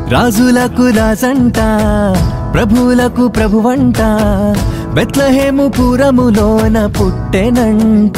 రాజులకు రాజంట ప్రభువులకు ప్రభువంట బెత్లహేము పురములోన పుట్టెనంట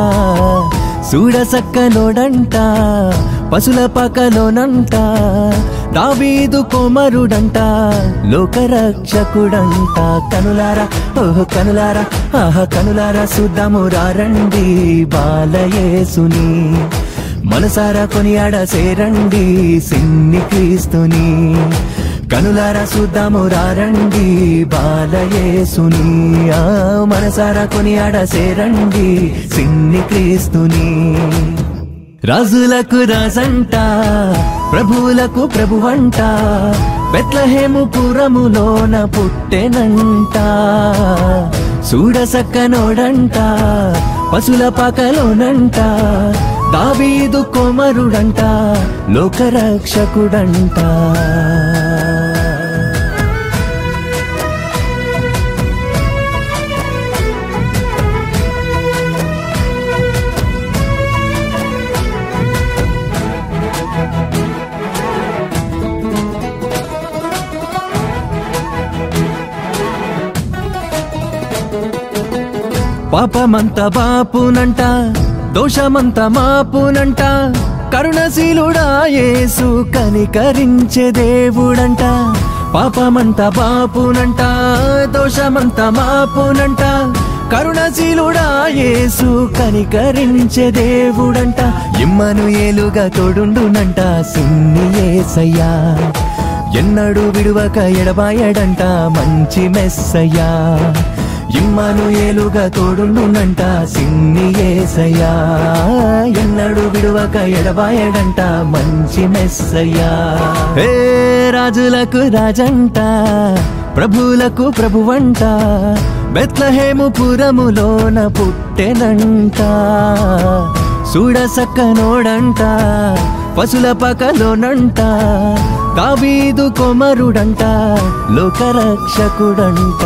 చూడసక్కనోడంట పశుల పకలోనంట దావీదు కుమరుడంట లోకరక్షకుడంట కనులారా ఓహో కనులారా ఆహ కనులారా సుద్దము రండి బాలయేసుని మనసారా కొనియాడ సేరండి సిన్ని క్రీస్తుని కనులారా చూద్దాము రండి బాలయేసుని ఆ మనసారా కొనియాడ సేరండి సిన్ని క్రీస్తుని రాజులకు రాజంట ప్రభువులకు ప్రభువంట బెత్లహేము పురములోన పుట్టెనంట చూడసక్కనోడంట పశుల పకలోనంట దావీదు కొమరుడంట లోకరక్షకుడంట పాపమంత బాపునంట దోషమంత మాపునంట కరుణశీలుడా యేసు కనికరించే దేవుడంట పాపమంత బాపునంట దోషమంత మాపునంట కరుణశీలుడా యేసు కనికరించే దేవుడంట ఇమ్మను ఏలుగా తోడుండునంట సిన్ని ఏసయ్యా ఎన్నడు విడువక ఎడబాయడంట మంచి మెస్సయ్యా ఇమ్మను ఏలుగా తోడుండునంట సిన్ని ఏసయ్యా ఎన్నడు విడువక ఎడబాయడంట మంచి మెస్సయ్యా ఏ రాజులకు రాజంట ప్రభువులకు ప్రభువంట బెత్లహేము పురములోన పుట్టెనంట చూడసక్కనోడంట పశుల పకలోనంట దావీదు కొమరుడంట లోకరక్షకుడంట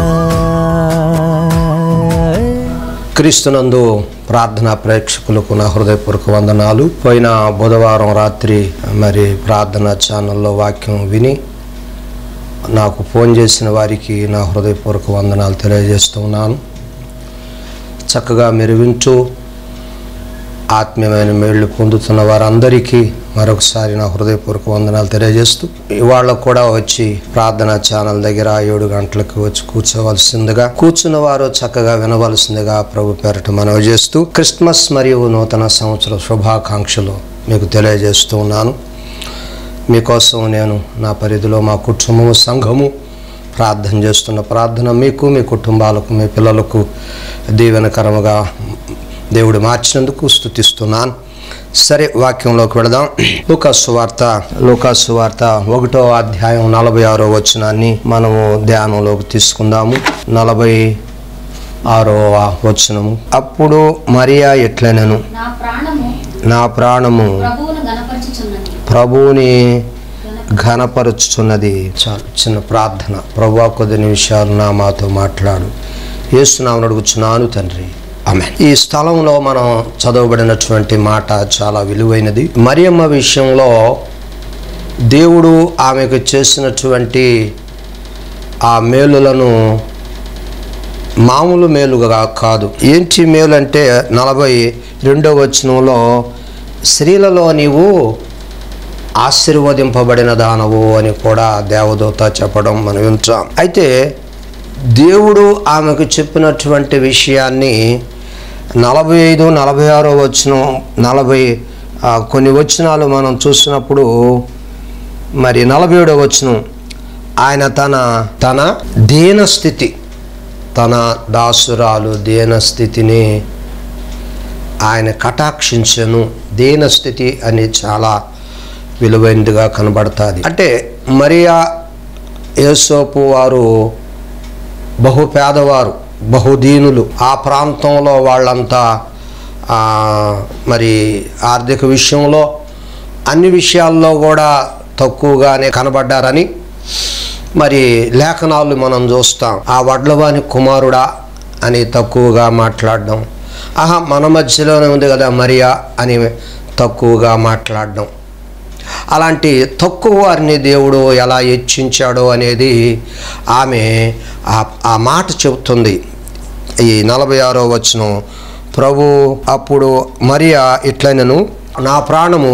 క్రీస్తునందు ప్రార్థనా ప్రేక్షకులకు నా హృదయపూర్వక వందనాలు పోయిన బుధవారం రాత్రి మరి ప్రార్థన ఛానల్లో వాక్యం విని నాకు ఫోన్ చేసిన వారికి నా హృదయపూర్వక వందనాలు తెలియజేస్తున్నాను చక్కగా మీరు వింటూ ఆత్మీయమైన మేళ్లు పొందుతున్న వారందరికీ మరొకసారి నా హృదయపూర్వక వందనాలు తెలియజేస్తూ ఇవాళ కూడా వచ్చి ప్రార్థనా ఛానల్ దగ్గర ఏడు గంటలకు వచ్చి కూర్చోవలసిందిగా కూర్చున్న వారు చక్కగా వినవలసిందిగా ప్రభు పేరట మనవి చేస్తూ క్రిస్మస్ మరియు నూతన సంవత్సర శుభాకాంక్షలు మీకు తెలియజేస్తూ ఉన్నాను మీకోసం నేను నా పరిధిలో మా కుటుంబము సంఘము ప్రార్థన చేస్తున్న ప్రార్థన మీకు మీ కుటుంబాలకు మీ పిల్లలకు దీవెనకరముగా దేవుడు మార్చినందుకు స్థుతిస్తున్నాను సరే వాక్యంలోకి వెళదాం లూకాసు వార్త లూకాసు వార్త ఒకటో అధ్యాయం నలభై ఆరో వచనాన్ని మనము ధ్యానంలోకి తీసుకుందాము నలభై ఆరవ వచనము అప్పుడు మరియా ఎట్లనెను నా ప్రాణము నా ప్రాణము ప్రభువును గనపరచుచున్నది ప్రభువుని ఘనపరుచుతున్నది చాలు చిన్న ప్రార్థన ప్రభా కొద్ది నిమిషాలు నా మాతో మాట్లాడు ఏసునామని అడుగుచున్నాను తండ్రి ఆమె ఈ స్థలంలో మనం చదవబడినటువంటి మాట చాలా విలువైనది మరియమ్మ విషయంలో దేవుడు ఆమెకు చేసినటువంటి ఆ మేలులను మామూలు మేలుగా కాదు ఏంటి మేలు అంటే నలభై రెండో వచనంలో స్త్రీలలో నీవు ఆశీర్వదింపబడిన దానవు అని కూడా దేవదూత చెప్పడం మనం వింటాం అయితే దేవుడు ఆమెకు చెప్పినటువంటి విషయాన్ని నలభై ఐదు నలభై ఆరో వచనం నలభై ఆ, కొన్ని వచనాలు మనం చూసినప్పుడు మరి నలభై ఏడో వచనం ఆయన తన తన దీనస్థితి తన దాసురాలు దీనస్థితిని ఆయన కటాక్షించను దీనస్థితి అని చాలా విలువైనదిగా కనబడుతుంది అంటే మరియా యేసోపు వారు బహు పేదవారు బహుదీనులు ఆ ప్రాంతంలో వాళ్ళంతా ఆ, మరి ఆర్థిక విషయంలో అన్ని విషయాల్లో కూడా తక్కువగానే కనబడ్డారని మరి లేఖనాలు మనం చూస్తాం ఆ వడ్లవాని కుమారుడా అని తక్కువగా మాట్లాడడం ఆహా మన మధ్యలోనే ఉంది కదా మరియా అని తక్కువగా మాట్లాడడం అలాంటి తక్కువ వారిని దేవుడు ఎలా హెచ్చించాడో అనేది ఆమె ఆ- ఆ మాట చెబుతుంది ఈ నలభై ఆరో వచనం ప్రభు అప్పుడు మరియా ఇట్లనను నా ప్రాణము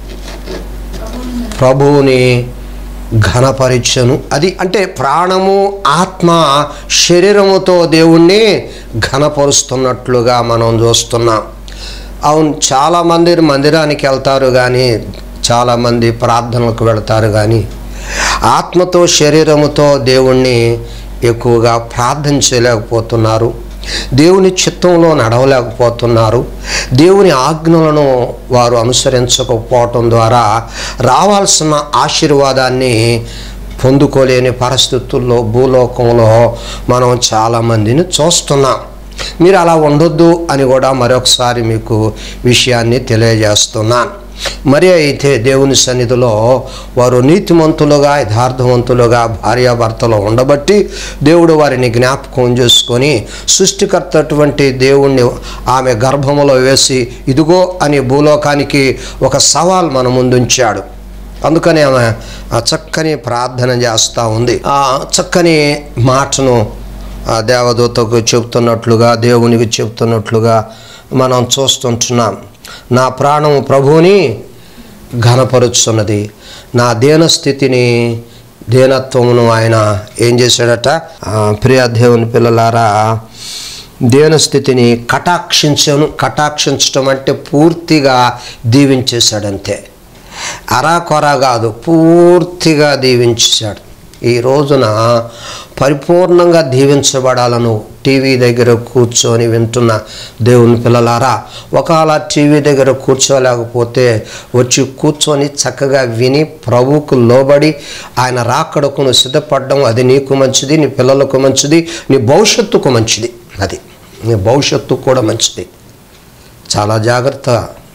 ప్రభువుని ఘనపరిచను అది అంటే ప్రాణము ఆత్మ శరీరముతో దేవుణ్ణి ఘనపరుస్తున్నట్లుగా మనం చూస్తున్నాం అవును చాలామంది మందిరానికి వెళ్తారు కానీ చాలామంది ప్రార్థనలకు వెళ్తారు కానీ ఆత్మతో శరీరముతో దేవుణ్ణి ఎక్కువగా ప్రార్థన చేయలేకపోతున్నారు దేవుని చిత్తంలో నడవలేకపోతున్నారు దేవుని ఆజ్ఞలను వారు అనుసరించకపోవటం ద్వారా రావాల్సిన ఆశీర్వాదాన్ని పొందుకోలేని పరిస్థితుల్లో భూలోకంలో మనం చాలామందిని చూస్తున్నాం మీరు అలా ఉండొద్దు అని కూడా మరొకసారి మీకు విషయాన్ని తెలియజేస్తున్నాను మరి అయితే దేవుని సన్నిధిలో వారు నీతిమంతులుగా యథార్థవంతులుగా భార్యాభర్తలు ఉండబట్టి దేవుడు వారిని జ్ఞాపకం చేసుకొని సృష్టికర్త అటువంటి దేవుణ్ణి ఆమె గర్భములో వేసి ఇదిగో అని భూలోకానికి ఒక సవాల్ మన ముందుంచాడు అందుకని ఆమె ఆ చక్కని ప్రార్థన చేస్తూ ఉంది ఆ చక్కని మాటను ఆ దేవదూతకు చెప్తున్నట్లుగా దేవునికి చెప్తున్నట్లుగా మనం చూస్తుంటున్నాం నా ప్రాణము ప్రభువుని ఘనపరుచున్నది నా దీనస్థితిని దీనత్వమును ఆయన ఏం చేశాడట ఆ, ప్రియ దేవుని పిల్లలారా దీనస్థితిని కటాక్షించను కటాక్షించటం అంటే పూర్తిగా దీవించేశాడంతే అరాకొర కాదు పూర్తిగా దీవించేశాడు ఈ రోజున పరిపూర్ణంగా దీవించబడాలను టీవీ దగ్గర కూర్చొని వింటున్న దేవుని పిల్లలారా ఒకవేళ టీవీ దగ్గర కూర్చోలేకపోతే వచ్చి కూర్చొని చక్కగా విని ప్రభువుకు లోబడి ఆయన రాకడకును సిద్ధపడడం అది నీకు మంచిది నీ పిల్లలకు మంచిది నీ భవిష్యత్తుకు మంచిది అది నీ భవిష్యత్తు కూడా మంచిది చాలా జాగ్రత్త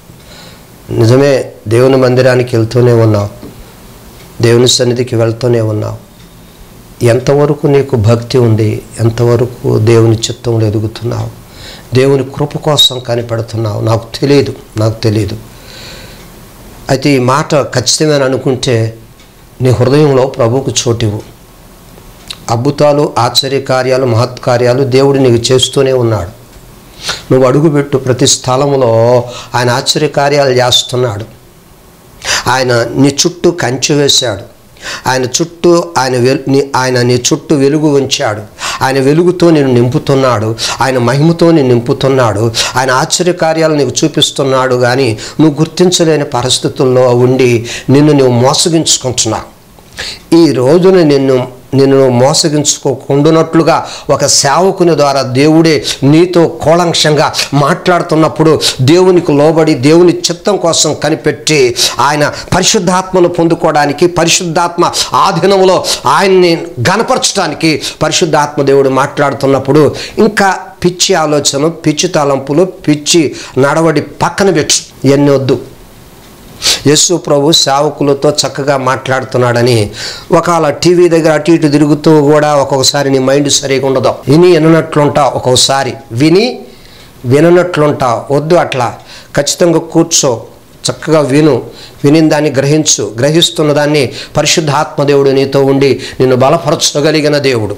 నిజమే దేవుని మందిరానికి వెళ్తూనే ఉన్నావు దేవుని సన్నిధికి వెళ్తూనే ఉన్నావు ఎంతవరకు నీకు భక్తి ఉంది ఎంతవరకు దేవుని చిత్తంలో ఎదుగుతున్నావు దేవుని కృప కోసం కనిపెడుతున్నావు నాకు తెలియదు నాకు తెలియదు అయితే ఈ మాట ఖచ్చితమేన అనుకుంటే నీ హృదయంలో ప్రభువుకు చోటివు అద్భుతాలు ఆశ్చర్యకార్యాలు మహత్కార్యాలు దేవుడు నీకు చేస్తూనే ఉన్నాడు నువ్వు అడుగుపెట్టు ప్రతి స్థలంలో ఆయన ఆశ్చర్యకార్యాలు చేస్తున్నాడు ఆయన నీ చుట్టూ కంచె వేశాడు ఆయన చుట్టూ ఆయన వెలు నీ- ఆయన నీ చుట్టూ వెలుగు ఉంచాడు ఆయన వెలుగుతో నేను నింపుతున్నాడు ఆయన మహిమతో నేను నింపుతున్నాడు ఆయన ఆశ్చర్యకార్యాలు నీకు చూపిస్తున్నాడు కానీ నువ్వు గుర్తించలేని పరిస్థితుల్లో ఉండి నిన్ను నువ్వు మోసగించుకుంటున్నావు ఈ రోజున నిన్ను నిన్ను మోసగించుకోకుండానట్లుగా ఒక సేవకుని ద్వారా దేవుడే నీతో కోలంక్షంగా మాట్లాడుతున్నప్పుడు దేవునికి లోబడి దేవుని చిత్తం కోసం కనిపెట్టి ఆయన పరిశుద్ధాత్మను పొందుకోవడానికి పరిశుద్ధాత్మ ఆధీనంలో ఆయన్ని గనపరచడానికి పరిశుద్ధాత్మ దేవుడు మాట్లాడుతున్నప్పుడు ఇంకా పిచ్చి ఆలోచన పిచ్చి తలంపులు పిచ్చి నడవడి పక్కన పెట్టు ఎన్ని వద్దు యేసు ప్రభు సేవకులతో చక్కగా మాట్లాడుతున్నాడని ఒకవేళ టీవీ దగ్గర అటు ఇటు తిరుగుతూ కూడా ఒక్కొక్కసారి నీ మైండ్ సరిగా ఉండదు విని విననట్లుంటావు ఒక్కొక్కసారి విని విననట్లుంటావు వద్దు అట్లా ఖచ్చితంగా కూర్చో చక్కగా విను వినిన దాన్ని గ్రహించు గ్రహిస్తున్న దాన్ని పరిశుద్ధాత్మదేవుడు నీతో ఉండి నిన్ను బలపరచగలిగిన దేవుడు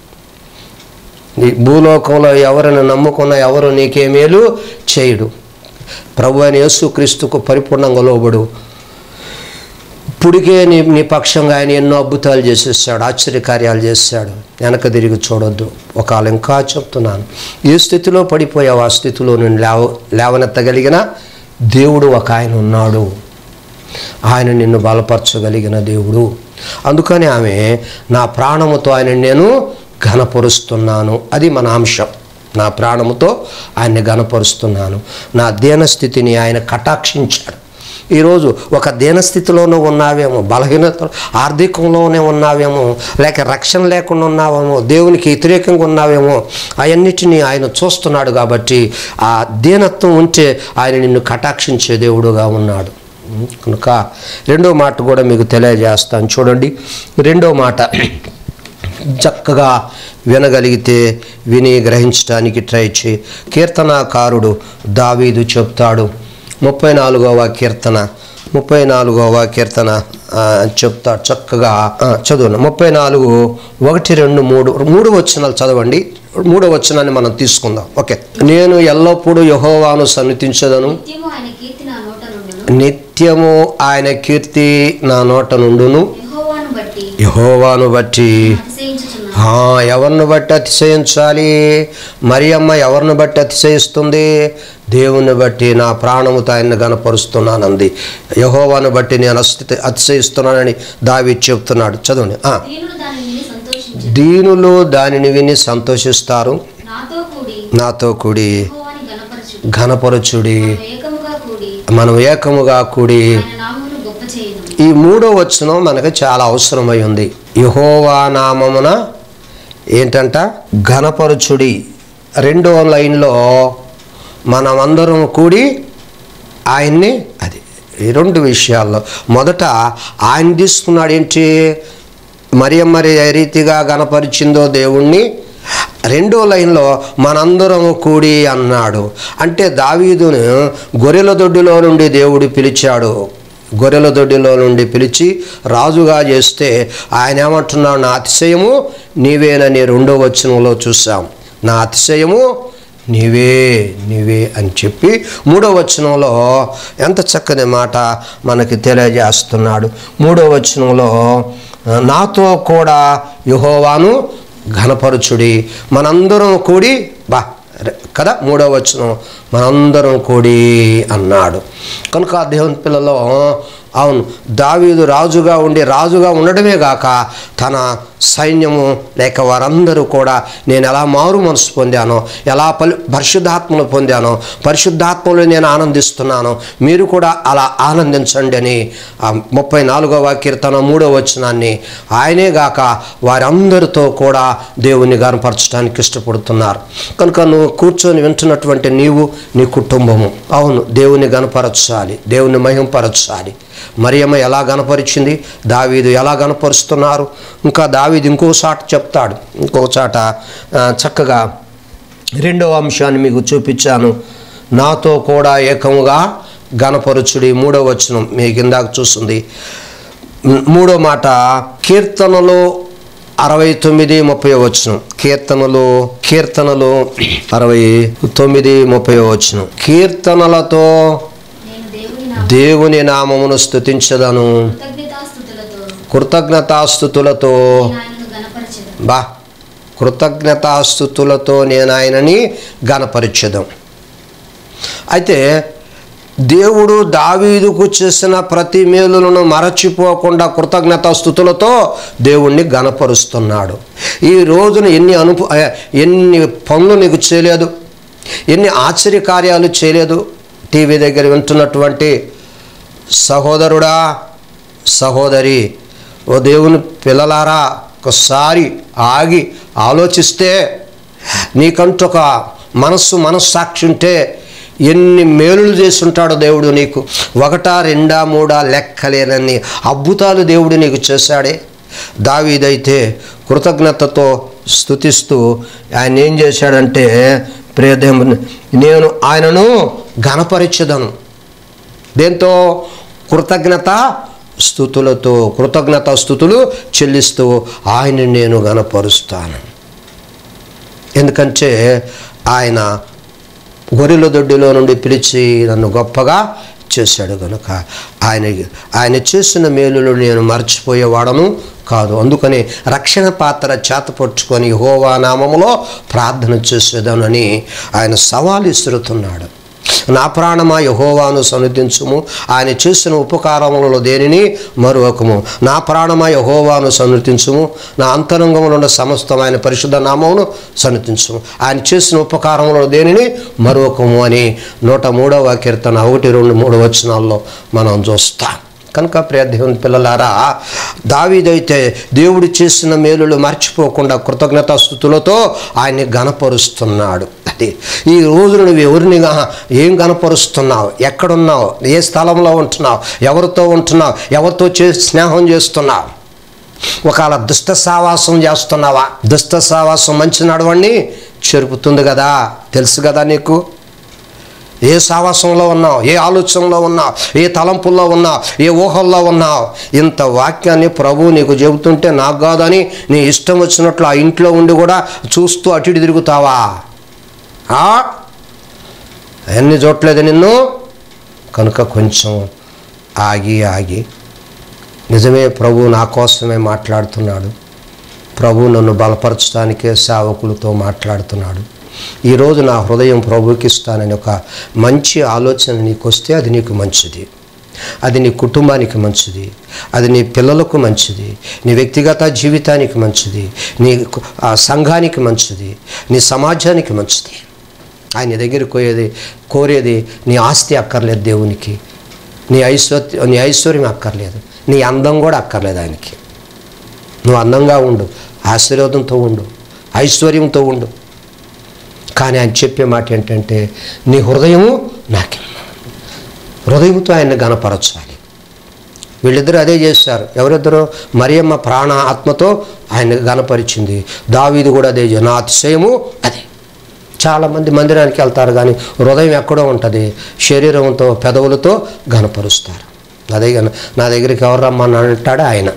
నీ భూలోకంలో ఎవరిని నమ్ముకున్న ఎవరు నీకే మేలు చేయుడు ప్రభు అయిన యేసుక్రీస్తుకు పరిపూర్ణంగా లోబడు ఇప్పటికే నీ నీ పక్షంగా ఆయన ఎన్నో అద్భుతాలు చేసేసాడు ఆశ్చర్యకార్యాలు చేశాడు వెనక తిరిగి చూడొద్దు ఒకవేళ ఇంకా చెప్తున్నాను ఏ స్థితిలో పడిపోయావు ఆ స్థితిలో నేను లేవ లేవనెత్తగలిగిన దేవుడు ఒక ఆయన ఉన్నాడు ఆయన నిన్ను బలపరచగలిగిన దేవుడు అందుకని ఆమె నా ప్రాణముతో ఆయన నేను ఘనపరుస్తున్నాను అది మన అంశం నా ప్రాణముతో ఆయన్ని ఘనపరుస్తున్నాను నా దీనస్థితిని ఆయన కటాక్షించాడు ఈరోజు ఒక దీనస్థితిలోనూ ఉన్నావేమో బలహీనత ఆర్థికంలోనే ఉన్నావేమో లేక రక్షణ లేకుండా ఉన్నావేమో దేవునికి వ్యతిరేకంగా ఉన్నావేమో అవన్నిటినీ ఆయన చూస్తున్నాడు కాబట్టి ఆ దీనత్వం ఉంటే ఆయన నిన్ను కటాక్షించే దేవుడుగా ఉన్నాడు కనుక రెండో మాట కూడా మీకు తెలియజేస్తాను చూడండి రెండో మాట చక్కగా వినగలిగితే విని గ్రహించడానికి ట్రై చేయి కీర్తనాకారుడు దావీదు చెప్తాడు ముప్పై నాలుగవ కీర్తన ముప్పై నాలుగవ కీర్తన ఆ, చెప్తా చక్కగా ఆ, చదువును ముప్పై నాలుగు ఒకటి రెండు మూడు మూడు వచనాలు చదవండి మూడో వచనాన్ని మనం తీసుకుందాం ఓకే నేను ఎల్లప్పుడూ యహోవాను సన్నిధించదను నిత్యము ఆయన కీర్తి నా నోట నుండును నిత్యము ఆయన కీర్తి నా నోట నుండును యెహోవాను బట్టి యహోవాను బట్టి అతిశయించుచున్నాను ఆ, ఎవరిని బట్టి అతిశయించాలి మరియమ్మ ఎవరిని బట్టి అతిశయిస్తుంది దేవుని బట్టి నా ప్రాణముతో ఆయన్ని గనపరుస్తున్నానంది యహోవాను బట్టి నేను అస్థితి అతిశయిస్తున్నానని దావి చెప్తున్నాడు చదవండి ఆ, దీనుడు దానిని విని సంతోషించి దీనులు దానిని విని సంతోషిస్తారు నాతో కూడి నాతో కూడి యెహోవాని గణపరచుడు ఘనపరచుడి ఏకముగా కూడి మనం ఏకముగా కూడి ఆయన నామమును గొప్ప చేయను ఈ మూడో వచనం మనకు చాలా అవసరమై ఉంది యహోవా నామమున ఏంటంట ఘనపరచుడి రెండో లైన్లో మనమందరం కూడి ఆయన్ని అది ఈ రెండు విషయాల్లో మొదట ఆయన తీసుకున్నాడు ఏంటి మరియమ్మ ఏ రీతిగా గణపరిచిందో దేవుణ్ణి రెండో లైన్లో మనందరం కూడి అన్నాడు అంటే దావీదును గొర్రెల దొడ్డిలో నుండి దేవుడు పిలిచాడు గొర్రెల దొడ్డిలో నుండి పిలిచి రాజుగా చేస్తే ఆయన ఏమంటున్నాడు నా అతిశయము నీవేనని రెండో వచనంలో చూసాం నా అతిశయము నీవే నీవే అని చెప్పి మూడో వచనంలో ఎంత చక్కని మాట మనకి తెలియజేస్తున్నాడు మూడో వచనంలో నాతో కూడా యహోవాను ఘనపరుచుడి మనందరం కూడి బా ర- కదా మూడో వచనం మనందరం కూడి అన్నాడు కనుక ఆ దేవుని పిల్లలో అవును దావీదు రాజుగా ఉండి రాజుగా ఉండడమే గాక తన సైన్యము లేక వారందరూ కూడా నేను ఎలా మారు మనసు పొందానో ఎలా పలి పరిశుద్ధాత్మను పొందానో పరిశుద్ధాత్మలో నేను ఆనందిస్తున్నాను మీరు కూడా అలా ఆనందించండి అని ఆ ముప్పై నాలుగవ కీర్తన మూడో వచనాన్ని ఆయనే గాక వారందరితో కూడా దేవుని గనపరచడానికి ఇష్టపడుతున్నారు కనుక నువ్వు కూర్చొని వింటున్నటువంటి నీవు నీ కుటుంబము అవును దేవుని గనపరచాలి దేవుని మహింపరచాలి మరియమ్మ ఎలా గనపరిచింది దావీదు ఎలా గనపరుస్తున్నారు ఇంకా దావీదు ఇంకో చాట చెప్తాడు ఇంకో చాట ఆ, చక్కగా రెండవ అంశాన్ని మీకు చూపించాను నాతో కూడా ఏకముగా గణపరుచుడి మూడో వచనం మీకు ఇందాక చూస్తుంది మ్, మూడో మాట కీర్తనలో అరవై తొమ్మిది ముప్పై వచనం కీర్తనలు కీర్తనలు అరవై తొమ్మిది ముప్పై వచనం కీర్తనలతో నేను దేవుని నా దేవుని నామమును స్తుతించదను కృతజ్ఞతాస్థుతులతో కృతజ్ఞతాస్థుతులతో నేను ఆయనను గణపరచెదను బా కృతజ్ఞతాస్థుతులతో నేను ఆయనని గనపరిచదం అయితే దేవుడు దావీదుకు చేసిన ప్రతి మేలులను మరచిపోకుండా కృతజ్ఞతాస్థుతులతో దేవుణ్ణి గనపరుస్తున్నాడు ఈ రోజున ఎన్ని అనుభ ఎన్ని పనులు నీకు చేయలేదు ఎన్ని ఆశ్చర్య కార్యాలు చేయలేదు టీవీ దగ్గర వింటున్నటువంటి సహోదరుడా సహోదరి ఓ దేవుని పిల్లలారా ఒకసారి ఆగి ఆలోచిస్తే నీకంటూ ఒక మనస్సు మనస్సాక్షి ఉంటే ఎన్ని మేలులు చేస్తుంటాడో దేవుడు నీకు ఒకటా రెండా మూడా లెక్కలేనన్ని అద్భుతాలు దేవుడు నీకు చేశాడే దావీదైతే కృతజ్ఞతతో స్థుతిస్తూ ఆయన ఏం చేశాడంటే ప్రియదేవుని నేను ఆయనను ఘనపరిచదను దేంతో కృతజ్ఞత స్థుతులతో కృతజ్ఞత స్థుతులు చెల్లిస్తూ ఆయన్ని నేను గనపరుస్తాను ఎందుకంటే ఆయన గొర్రెల దొడ్డిలో నుండి పిలిచి నన్ను గొప్పగా చేశాడు కనుక ఆయన ఆయన చేసిన మేలులు నేను మర్చిపోయేవాడను కాదు అందుకని రక్షణ పాత్ర చేతపరుచుకొని హోవా నామములో ప్రార్థన చేసేదానని ఆయన సవాలు ఇస్తురుతున్నాడు నా ప్రాణమా యహోవాను సన్నిధించుము ఆయన చేసిన ఉపకారములలో దేనిని మరొకము నా ప్రాణమా యహోవాను సన్నిధించుము నా అంతరంగంలో ఉన్న సమస్తమైన పరిశుద్ధ నామమును సన్నిధించుము ఆయన చేసిన ఉపకారములలో దేనిని మరొకము అని నూట మూడవ కీర్తన ఒకటి రెండు మూడు వచనాల్లో మనం చూస్తాం కనుక ప్రియ దేవుని పిల్లలారా దావీదైతే దేవుడు చేసిన మేలులు మర్చిపోకుండా కృతజ్ఞతాస్థుతులతో ఆయన్ని గనపరుస్తున్నాడు అది ఈ రోజు నువ్వు ఎవరిని గా- ఏం గనపరుస్తున్నావు ఎక్కడున్నావు ఏ స్థలంలో ఉంటున్నావు ఎవరితో ఉంటున్నావు ఎవరితో చే స్నేహం చేస్తున్నావు ఒకవేళ దుష్ట సావాసం చేస్తున్నావా దుష్ట సావాసం మంచి నడవండి చెరుపుతుంది కదా తెలుసు కదా నీకు ఏ సావాసంలో ఉన్నావు ఏ ఆలోచనలో ఉన్నావు ఏ తలంపుల్లో ఉన్నావు ఏ ఊహల్లో ఉన్నావు ఇంత వాక్యాన్ని ప్రభువు నీకు చెబుతుంటే నాకు కాదని నీ ఇష్టం వచ్చినట్లు ఆ ఇంట్లో ఉండి కూడా చూస్తూ అటు ఇటు తిరుగుతావా ఆ? అవన్నీ చూడలేదు నిన్ను కనుక కొంచెం ఆగి ఆగి నిజమే ప్రభు నా కోసమే మాట్లాడుతున్నాడు ప్రభు నన్ను బలపరచడానికే సేవకులతో మాట్లాడుతున్నాడు ఈరోజు నా హృదయం ప్రభుకి ఇస్తానని ఒక మంచి ఆలోచన నీకు వస్తే అది నీకు మంచిది అది నీ కుటుంబానికి మంచిది అది నీ పిల్లలకు మంచిది నీ వ్యక్తిగత జీవితానికి మంచిది నీ కు- ఆ సంఘానికి మంచిది నీ సమాజానికి మంచిది ఆయన దగ్గరికి పోయేది కోరేది నీ ఆస్తి అక్కర్లేదు దేవునికి నీ ఐశ్వర్య నీ ఐశ్వర్యం అక్కర్లేదు నీ అందం కూడా అక్కర్లేదు ఆయనకి నువ్వు అందంగా ఉండు ఆశీర్వాదంతో ఉండు ఐశ్వర్యంతో ఉండు కానీ ఆయన చెప్పే మాట ఏంటంటే నీ హృదయము నాకే హృదయంతో ఆయన్ని గనపరచాలి వీళ్ళిద్దరూ అదే చేశారు ఎవరిద్దరూ మరియమ్మ ప్రాణ ఆత్మతో ఆయన గనపరిచింది దావీదు కూడా అదే చే- నా అతిశయము అదే చాలామంది మందిరానికి వెళ్తారు కానీ హృదయం ఎక్కడో ఉంటుంది శరీరంతో పెదవులతో గనపరుస్తారు అదే గన నా దగ్గరికి ఎవరు రమ్మని అంటాడు ఆయన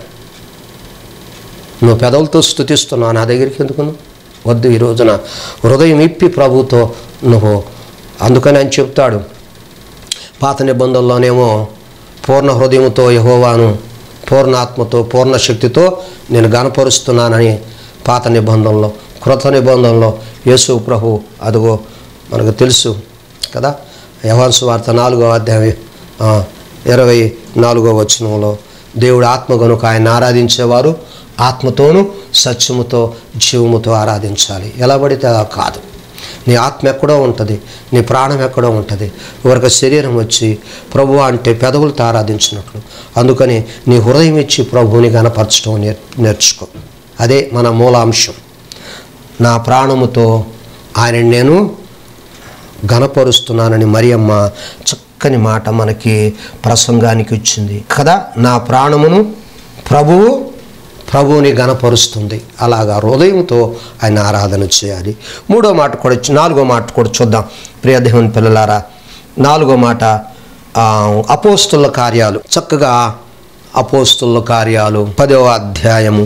నువ్వు పెదవులతో స్థుతిస్తున్నావు నా దగ్గరికి ఎందుకు నువ్వు? వద్దు ఈ రోజున హృదయం ఇప్పి ప్రభుతో నువ్వు అందుకని ఆయన చెప్తాడు పాత నిబంధనలోనేమో పూర్ణ హృదయంతో యహోవాను పూర్ణ ఆత్మతో పూర్ణ శక్తితో నేను గనపరుస్తున్నానని పాత నిబంధనలో కృత నిబంధనలో యేసు ప్రభు అదిగో మనకు తెలుసు కదా యవాన్సు వార్త నాలుగో అధ్యాయం ఆ, ఇరవై నాలుగో వచనంలో దేవుడు ఆత్మ కనుక ఆయన ఆరాధించేవారు ఆత్మతోనూ సత్యముతో జీవముతో ఆరాధించాలి ఎలా పడితే అలా కాదు నీ ఆత్మ ఎక్కడో ఉంటుంది నీ ప్రాణం ఎక్కడో ఉంటుంది ఎవరికి శరీరం వచ్చి ప్రభు అంటే పెదవులతో ఆరాధించినట్లు అందుకని నీ హృదయం ఇచ్చి ప్రభువుని గనపరచడం నేర్ నేర్చుకో అదే మన మూలాంశం నా ప్రాణముతో ఆయన నేను గనపరుస్తున్నానని మరియమ్మ చక్కని మాట మనకి ప్రసంగానికి ఇచ్చింది కదా నా ప్రాణమును ప్రభువు ప్రభువుని గనపరుస్తుంది అలాగా హృదయంతో ఆయన ఆరాధన చేయాలి మూడో మాట కూడా ఇచ్చి- నాలుగో మాట కూడా చూద్దాం ప్రియదేవుని పిల్లలారా నాలుగో మాట ఆ, అపోస్తుల కార్యాలు చక్కగా అపోస్తుల కార్యాలు పదవ అధ్యాయము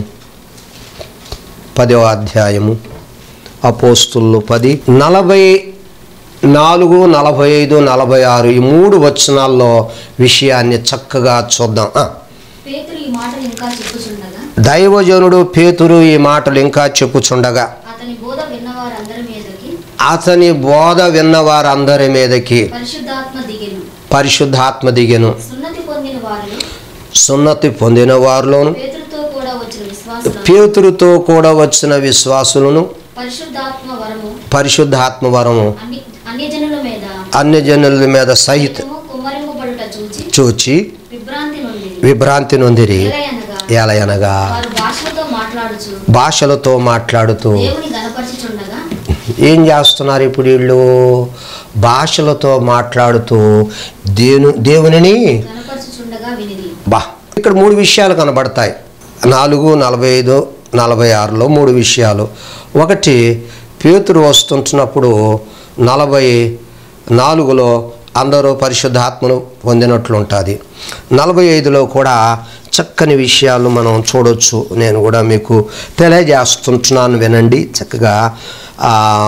పదవ అధ్యాయము అపోస్తులు పది నలభై నాలుగు నలభై ఐదు నలభై ఆరు ఈ మూడు వచనాల్లో విషయాన్ని చక్కగా చూద్దాం ఆ, పేతురు ఈ మాటలు ఇంకా చెప్పుచుండగా దైవజనుడు పేతురు ఈ మాటలు ఇంకా చెప్పుచుండగా అతని బోధ విన్నవారందరి మీదకి అతని బోధ విన్న వారందరి మీదకి పరిశుద్ధాత్మ దిగెను పరిశుద్ధాత్మ దిగెను సున్నతి పొందిన వారిలో సున్నతి పొందిన వారిలోను పేతురుతో కూడా వచ్చిన విశ్వాసులను పేతురుతో కూడా వచ్చిన విశ్వాసులను పరిశుద్ధాత్మ వరము పరిశుద్ధాత్మ వరము అన్ని అన్యజనుల మీద అన్ని జనుల మీద సహిత సైతము కుమ్మరింపబడుట చూచి చూచి విభ్రాంతి నుండి విభ్రాంతి నొందిరి ఎలయనగా ఏలయనగా వారు భాషలతో మాట్లాడుచు భాషలతో మాట్లాడుతూ దేవుని గనపరచుచుండగా ఏం చేస్తున్నారు ఇప్పుడు వీళ్ళు భాషలతో మాట్లాడుతూ దేను దేవునిని గనపరచుచుండగా వినిది బా ఇక్కడ మూడు విషయాలు కనబడతాయి నాలుగు నలభై ఐదు నలభై ఆరులో మూడు విషయాలు ఒకటి పేతురు వస్తుంటున్నప్పుడు నలభై నాలుగులో అందరూ పరిశుద్ధాత్మను పొందినట్లు ఉంటుంది నలభై ఐదులో కూడా చక్కని విషయాలు మనం చూడొచ్చు నేను కూడా మీకు తెలియజేస్తుంటున్నాను వినండి చక్కగా ఆ,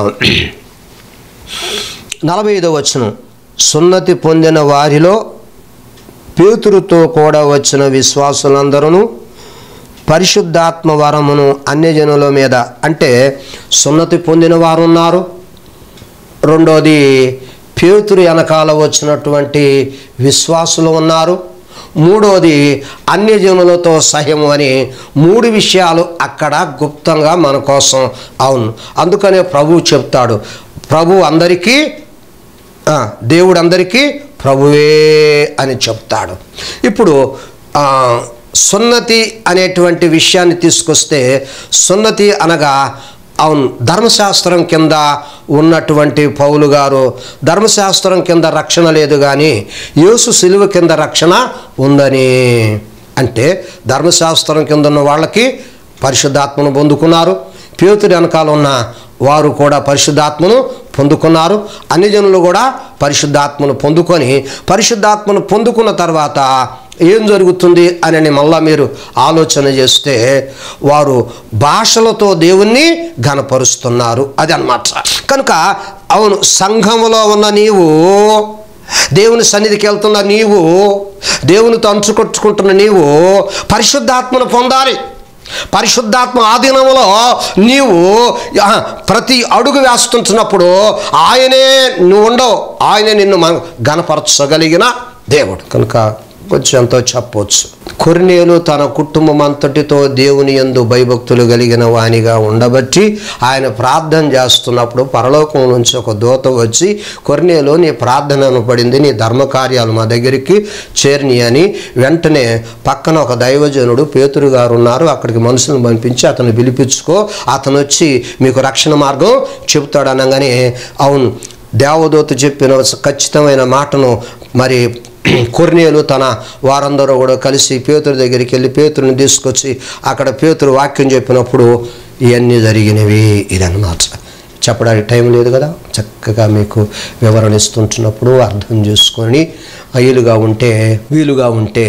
నలభై ఐదో వచనం సున్నతి పొందిన వారిలో పేతురుతో కూడా వచ్చిన విశ్వాసులందరూ పరిశుద్ధాత్మ వరమును అన్యజనుల మీద అంటే సున్నతి పొందిన వారు ఉన్నారు రెండోది పేతురు వెనకాల వచ్చినటువంటి విశ్వాసులు ఉన్నారు మూడోది అన్యజనులతో సహ్యము అని మూడు విషయాలు అక్కడ గుప్తంగా మన కోసం అవును అందుకనే ప్రభువు చెప్తాడు ప్రభు అందరికీ ఆ, దేవుడు అందరికీ ప్రభువే అని చెప్తాడు ఇప్పుడు ఆ, సున్నతి అనేటువంటి విషయాన్ని తీసుకొస్తే సున్నతి అనగా అవును ధర్మశాస్త్రం కింద ఉన్నటువంటి పౌలు గారు ధర్మశాస్త్రం కింద రక్షణ లేదు కానీ యేసు సిలువ కింద రక్షణ ఉందని అంటే ధర్మశాస్త్రం కింద ఉన్న వాళ్ళకి పరిశుద్ధాత్మను పొందుకున్నారు పేతుడి వెనకాల ఉన్న వారు కూడా పరిశుద్ధాత్మను పొందుకున్నారు అన్ని జనులు కూడా పరిశుద్ధాత్మను పొందుకొని పరిశుద్ధాత్మను పొందుకున్న తర్వాత ఏం జరుగుతుంది అని మళ్ళా మీరు ఆలోచన చేస్తే వారు భాషలతో దేవుణ్ణి ఘనపరుస్తున్నారు అది అన్నమాట కనుక అవును సంఘములో ఉన్న నీవు దేవుని సన్నిధికి వెళ్తున్న నీవు దేవునితో అంచుకొచ్చుకుంటున్న నీవు పరిశుద్ధాత్మను పొందాలి పరిశుద్ధాత్మ ఆధీనంలో నీవు ఆ, ప్రతి అడుగు వేస్తుంటున్నప్పుడు ఆయనే నువ్వు ఉండవు ఆయనే నిన్ను మ- గనపరచగలిగిన దేవుడు కనుక కొంచెం ఎంతో చెప్పవచ్చు కొర్నేలు తన కుటుంబం అంతటితో దేవుని యందు భయభక్తులు కలిగిన వానిగా ఉండబట్టి ఆయన ప్రార్థన చేస్తున్నప్పుడు పరలోకం నుంచి ఒక దూత వచ్చి కొర్నేలు నీ ప్రార్థనను పడింది నీ ధర్మకార్యాలు మా దగ్గరికి చేరిని అని వెంటనే పక్కన ఒక దైవజనుడు పేతురు గారు ఉన్నారు అక్కడికి మనుషులను పంపించి అతను పిలిపించుకో అతను వచ్చి మీకు రక్షణ మార్గం చెబుతాడు అనగానే అవును దేవదూత చెప్పిన ఖచ్చితమైన మాటను మరి కొర్నేలు తన వారందరూ కూడా కలిసి పేతురు దగ్గరికి వెళ్ళి పేతురుని తీసుకొచ్చి అక్కడ పేతురు వాక్యం చెప్పినప్పుడు ఇవన్నీ జరిగినవి ఇదన్నమాట చెప్పడానికి టైం లేదు కదా చక్కగా మీకు వివరణ ఇస్తుంటున్నప్పుడు అర్థం చేసుకొని వీలుగా ఉంటే వీలుగా ఉంటే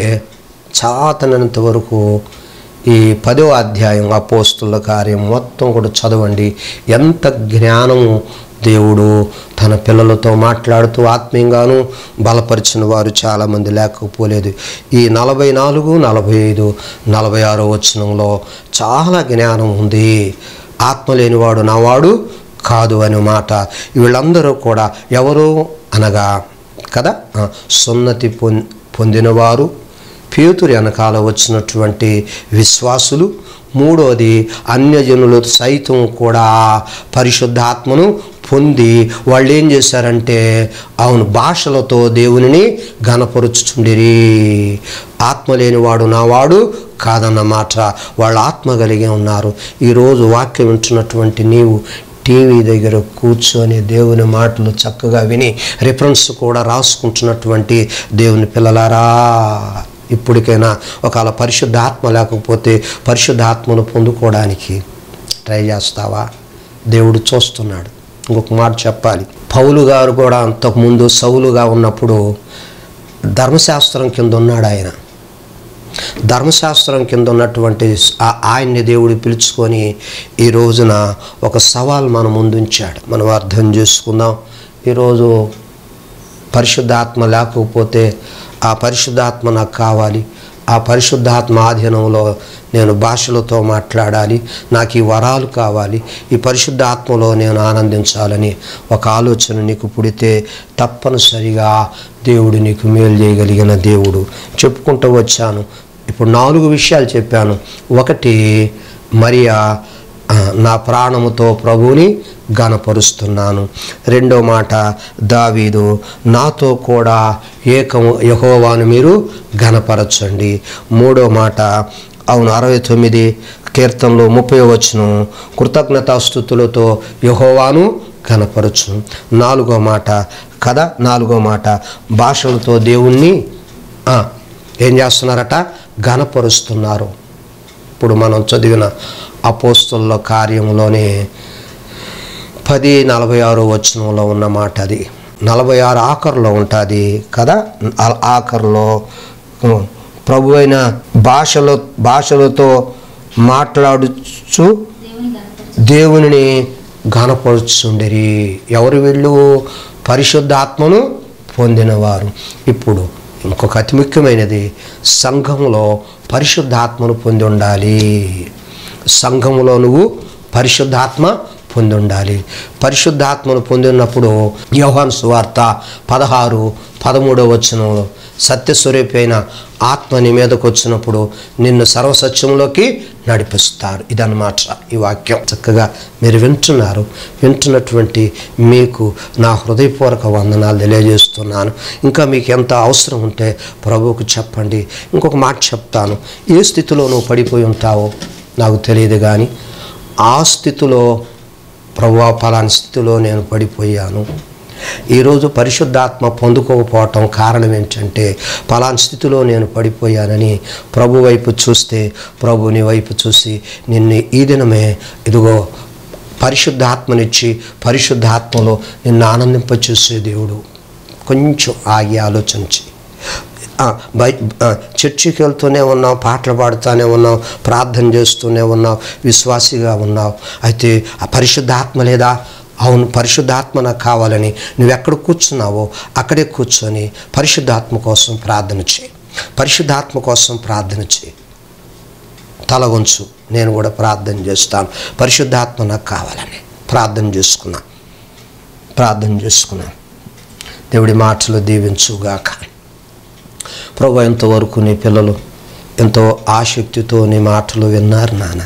చాతనంత వరకు ఈ పదో అధ్యాయం అపోస్తుల కార్యం మొత్తం కూడా చదవండి ఎంత జ్ఞానము దేవుడు తన పిల్లలతో మాట్లాడుతూ ఆత్మీయంగాను బలపరిచిన వారు చాలామంది లేకపోలేదు ఈ నలభై నాలుగు నలభై ఐదు నలభై ఆరో వచనంలో చాలా జ్ఞానం ఉంది ఆత్మ లేనివాడు నావాడు కాదు అనే మాట వీళ్ళందరూ కూడా ఎవరు అనగా కదా ఆ, సున్నతి పొం పొందినవారు పేతురు వెనకాల వచ్చినటువంటి విశ్వాసులు మూడోది అన్యజనులు సైతం కూడా పరిశుద్ధాత్మను పొంది వాళ్ళు ఏం చేశారంటే అవును భాషలతో దేవునిని గనపరుచుచుండిరి ఆత్మ లేనివాడు నావాడు కాదన్నమాట వాళ్ళు ఆత్మ కలిగి ఉన్నారు ఈరోజు వాక్యం వింటున్నటువంటి నీవు టీవీ దగ్గర కూర్చొని దేవుని మాటలు చక్కగా విని రిఫరెన్స్ కూడా రాసుకుంటున్నటువంటి దేవుని పిల్లలారా ఇప్పటికైనా ఒకవేళ పరిశుద్ధాత్మ లేకపోతే పరిశుద్ధాత్మను పొందుకోవడానికి ట్రై చేస్తావా దేవుడు చూస్తున్నాడు ఇంకొక మాట చెప్పాలి పౌలు గారు కూడా అంతకుముందు సౌలుగా ఉన్నప్పుడు ధర్మశాస్త్రం కింద ఉన్నాడు ఆయన ధర్మశాస్త్రం కింద ఉన్నటువంటి ఆ- ఆయన్ని దేవుడు పిలుచుకొని ఈ రోజున ఒక సవాల్ మన ముందుంచాడు మనం అర్థం చేసుకుందాం ఈరోజు పరిశుద్ధాత్మ లేకపోతే ఆ పరిశుద్ధాత్మ నాకు కావాలి ఆ పరిశుద్ధాత్మ ఆధీనంలో నేను భాషలతో మాట్లాడాలి నాకు ఈ వరాలు కావాలి ఈ పరిశుద్ధాత్మలో నేను ఆనందించాలని ఒక ఆలోచన నీకు పుడితే తప్పనిసరిగా దేవుడు నీకు మేలు చేయగలిగిన దేవుడు చెప్పుకుంటూ వచ్చాను ఇప్పుడు నాలుగు విషయాలు చెప్పాను ఒకటి మరియా ఆ, నా ప్రాణముతో ప్రభువుని గనపరుస్తున్నాను రెండో మాట దావీదు నాతో కూడా ఏకము యహోవాను మీరు గనపరచండి మూడో మాట అవును అరవై తొమ్మిది కీర్తనలో ముప్పై వచ్చును కృతజ్ఞతాస్థుతులతో యహోవాను గనపరచు నాలుగో మాట కదా నాలుగో మాట భాషలతో దేవుణ్ణి ఆ, ఏం చేస్తున్నారట గనపరుస్తున్నారు ఇప్పుడు మనం చదివిన అపోస్తుల కార్యంలోనే పది నలభై ఆరు వచనంలో ఉన్న మాట అది నలభై ఆరు ఆఖరులో ఉంటుంది కదా ఆ- ఆఖరులో ఉం, ప్రభు అయిన భాషలో భాషలతో మాట్లాడుచు దేవుని గణపరచు దేవునిని గనపరుచుండిరి ఎవరు వీళ్ళు పరిశుద్ధాత్మను పొందినవారు ఇప్పుడు ఇంకొక అతి ముఖ్యమైనది సంఘంలో పరిశుద్ధాత్మను పొంది ఉండాలి సంఘములో నువ్వు పరిశుద్ధాత్మ పొంది ఉండాలి పరిశుద్ధాత్మను పొందినప్పుడు యోహాన్ సువార్త పదహారు పదమూడవ వచనంలో సత్యస్వరూపి అయిన ఆత్మ నీ మీదకు వచ్చినప్పుడు నిన్ను సర్వసత్యంలోకి నడిపిస్తారు ఇదన్నమాట ఈ వాక్యం చక్కగా మీరు వింటున్నారు వింటున్నటువంటి మీకు నా హృదయపూర్వక వందనాలు తెలియజేస్తున్నాను ఇంకా మీకు ఎంత అవసరం ఉంటే ప్రభువుకు చెప్పండి ఇంకొక మాట చెప్తాను ఏ స్థితిలో నువ్వు పడిపోయి ఉంటావో నాకు తెలియదు కానీ ఆ స్థితిలో ప్రభు ఫలాని స్థితిలో నేను పడిపోయాను ఈరోజు పరిశుద్ధాత్మ పొందుకోకపోవటం కారణం ఏంటంటే ఫలాని స్థితిలో నేను పడిపోయానని ప్రభు వైపు చూస్తే ప్రభు నీ వైపు చూసి నిన్ను ఈ దినమే ఇదిగో పరిశుద్ధాత్మనిచ్చి పరిశుద్ధాత్మలో నిన్ను ఆనందింపచేసే దేవుడు కొంచెం ఆగి ఆలోచించి ఆ, బై ఆ, చర్చికి వెళ్తూనే ఉన్నావు పాటలు పాడుతూనే ఉన్నావు ప్రార్థన చేస్తూనే ఉన్నావు విశ్వాసిగా ఉన్నావు అయితే ఆ పరిశుద్ధాత్మ లేదా అవును పరిశుద్ధాత్మ నాకు కావాలని నువ్వు ఎక్కడ కూర్చున్నావో అక్కడే కూర్చొని పరిశుద్ధాత్మ కోసం ప్రార్థన చేయి పరిశుద్ధాత్మ కోసం ప్రార్థన చేయి తల వంచు నేను కూడా ప్రార్థన చేస్తాను పరిశుద్ధాత్మ నాకు కావాలని ప్రార్థన చేసుకున్నా ప్రార్థన చేసుకున్నాను దేవుడి మాటలు దీవించుగాక ప్రభు ఎంతవరకు నీ పిల్లలు ఎంతో ఆసక్తితో నీ మాటలు విన్నారు నాన్న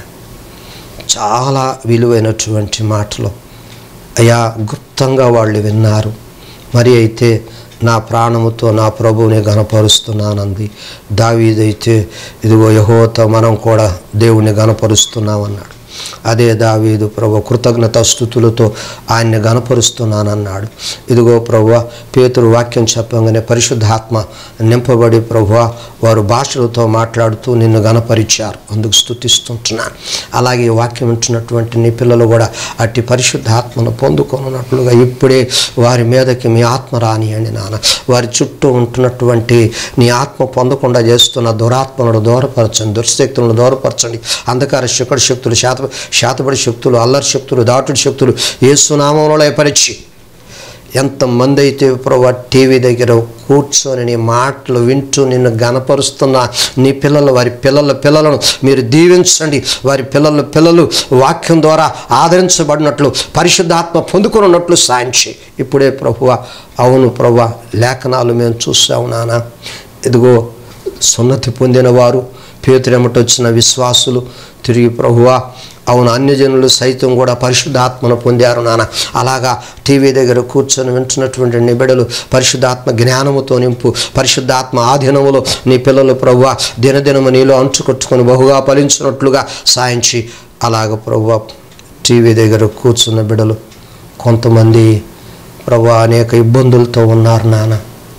చాలా విలువైనటువంటి మాటలు అయ్యా గుప్తంగా వాళ్ళు విన్నారు మరి అయితే నా ప్రాణముతో నా ప్రభువుని గనపరుస్తున్నానంది దావీదైతే ఇదిగో యహోతో మనం కూడా దేవుని గనపరుస్తున్నామన్నాడు అదే దావీదు ప్రభు కృతజ్ఞత స్థుతులతో ఆయన్ని గనపరుస్తున్నానన్నాడు ఇదిగో ప్రభు పేతురు వాక్యం చెప్పగానే పరిశుద్ధాత్మ నింపబడి ప్రభు వారు భాషలతో మాట్లాడుతూ నిన్ను గనపరిచారు అందుకు స్థుతిస్తుంటున్నాను అలాగే ఈ వాక్యం ఉంటున్నటువంటి నీ పిల్లలు కూడా అట్టి పరిశుద్ధాత్మను పొందుకొనున్నట్లుగా ఇప్పుడే వారి మీదకి మీ ఆత్మ రానియండి నాన్న వారి చుట్టూ ఉంటున్నటువంటి నీ ఆత్మ పొందకుండా చేస్తున్న దురాత్మలను దూరపరచండి దుర్శక్తులను దూరపరచండి అంధకార శకుడు శక్తులు శాత శాతపడి శక్తులు అల్లరి శక్తులు దాటుడి శక్తులు ఏ సునామంలో లయపరిచి ఎంతమంది అయితే ప్రభు టీవీ దగ్గర కూర్చొని నీ మాటలు వింటూ నిన్ను గనపరుస్తున్న నీ పిల్లలు వారి పిల్లల పిల్లలను మీరు దీవించండి వారి పిల్లల పిల్లలు వాక్యం ద్వారా ఆదరించబడినట్లు పరిశుద్ధాత్మ పొందుకున్నట్లు సాయించి ఇప్పుడే ప్రభువ అవును ప్రభు లేఖనాలు మేము చూసాము నాన్న ఇదిగో సున్నతి పొందిన వారు పేతురెమట వచ్చిన విశ్వాసులు తిరిగి ప్రభువా అవును అన్యజనులు సైతం కూడా పరిశుద్ధాత్మను పొందారు నాన్న అలాగా టీవీ దగ్గర కూర్చొని వింటున్నటువంటి నిబిడలు పరిశుద్ధాత్మ జ్ఞానముతో నింపు పరిశుద్ధాత్మ ఆధీనములో నీ పిల్లలు ప్రభువ దినదినము నీలో అంచుకొట్టుకొని బహుగా ఫలించినట్లుగా సాయించి అలాగ ప్రభువ టీవీ దగ్గర కూర్చున్న బిడలు కొంతమంది ప్రభు అనేక ఇబ్బందులతో ఉన్నారు నాన్న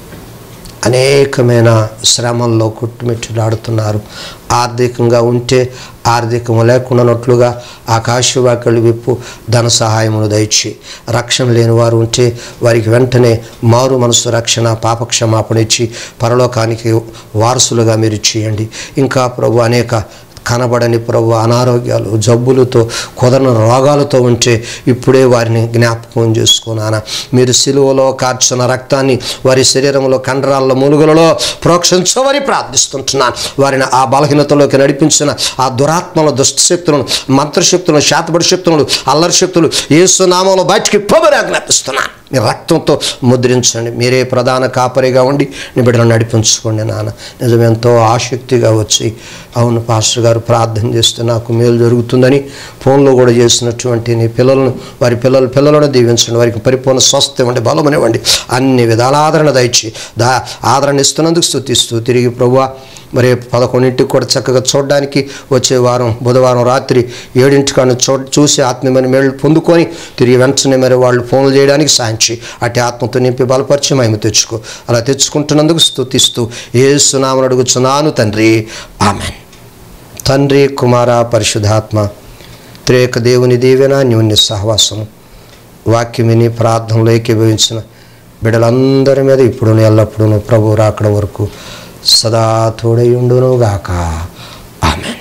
అనేకమైన శ్రమల్లో కుట్టుమిట్టులాడుతున్నారు ఆర్థికంగా ఉంటే ఆర్థికము లేకుండానట్లుగా ఆకాశవాక్యలు విప్పు ధన సహాయమును దయచి రక్షణ లేని వారు ఉంటే వారికి వెంటనే మారు మనసు రక్షణ పాపక్షమాపణ ఇచ్చి పరలోకానికి వారసులుగా మీరు చేయండి ఇంకా ప్రభు అనేక కనబడని ప్రభు అనారోగ్యాలు జబ్బులతో కుదరని రోగాలతో ఉంటే ఇప్పుడే వారిని జ్ఞాపకం చేసుకున్నానా మీరు సిలువలో కార్చిన రక్తాన్ని వారి శరీరంలో కండరాల మూలుగులలో ప్రోక్షించవని ప్రార్థిస్తుంటున్నాను వారిని ఆ బలహీనతలోకి నడిపించిన ఆ దురాత్మల దుష్టశక్తులను మంత్రశక్తులను శాతపడి శక్తులను అల్లరి శక్తులు ఏసునామంలో బయటికి పొగని ఆజ్ఞాపిస్తున్నాను మీ రక్తంతో ముద్రించండి మీరే ప్రధాన కాపరిగా ఉండి నీ బిడ్డలను నడిపించుకోండి నాన్న నిజం ఎంతో ఆసక్తిగా వచ్చి అవును పాస్టర్ గారు ప్రార్థన చేస్తే నాకు మేలు జరుగుతుందని ఫోన్లో కూడా చేసినటువంటి నీ పిల్లలను వారి పిల్లల పిల్లలను దీవించండి వారికి పరిపూర్ణ స్వస్థ ఇవ్వండి బలమనివ్వండి అన్ని విధాల ఆదరణ దయచి దా ఆదరణ ఇస్తున్నందుకు స్థుతిస్తూ తిరిగి ప్రభువా మరి పదకొండింటికి కూడా చక్కగా చూడడానికి వచ్చే వారం బుధవారం రాత్రి ఏడింటికాను చూ చూసి ఆత్మీయమైన మేళ్ళు పొందుకొని తిరిగి వెంటనే మరి వాళ్ళు ఫోన్లు చేయడానికి సాయించి అటు ఆత్మతో నింపి బలపరిచి మేము తెచ్చుకో అలా తెచ్చుకుంటున్నందుకు స్థుతిస్తూ ఏ సునామను అడుగుచున్నాను తండ్రి ఆమెన్ తండ్రి కుమార పరిశుధాత్మ త్రేక దేవుని దీవెన న్యూన్య సహవాసము వాక్యం విని ప్రార్థనలో ఏకీభవించిన బిడ్డలందరి మీద ఇప్పుడు ఎల్లప్పుడూ ప్రభు రాకడ వరకు సదా తోడయుండును గాక ఆమెన్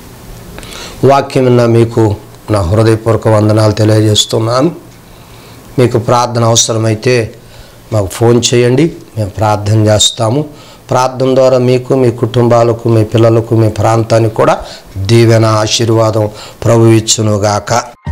వాక్యం విన్న మీకు నా హృదయపూర్వక వందనాలు తెలియజేస్తున్నాను మీకు ప్రార్థన అవసరమైతే మాకు ఫోన్ చేయండి మేము ప్రార్థన చేస్తాము ప్రార్థన ద్వారా మీకు మీ కుటుంబాలకు మీ పిల్లలకు మీ ప్రాంతానికి కూడా దీవెన ఆశీర్వాదం ప్రభు ఇచ్చునుగాక